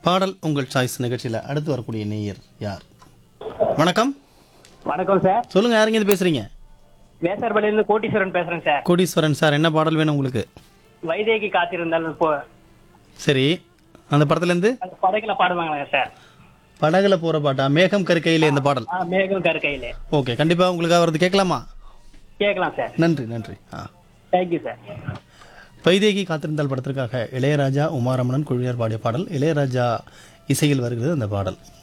பாடல் உங்கள் சாய்ஸ் நிகழ்ச்சியில் அடுத்து வரக்கூடிய நேயர் யார் வணக்கம் வணக்கம் சார் சொல்லுங்க யாருங்க இது பேசுறீங்க வேசார்பாளையிலிருந்து கோட்டீஸ்வரன் பேசுறேன் சார் கோடீஸ்வரன் சார் என்ன பாடல் வேணும் உங்களுக்கு வைதேகி காத்திருந்தால் இப்போ சரி அந்த படத்துலேருந்து அந்த படகுல பாடுவாங்களா சார் படகுல போகிற பாட்டா மேகம் கருக்கையிலே இந்த பாடல் ஆ மேகம் கருக்கையில ஓகே கண்டிப்பாக உங்களுக்காக வருது கேட்கலாமா கேட்கலாம் சார் நன்றி நன்றி ஆ தேங்க்யூ சார் வைதேகி காத்திருந்தால் படத்திற்காக இளையராஜா உமாரமணன் குழுவினர் பாடிய பாடல் இளையராஜா இசையில் வருகிறது அந்த பாடல்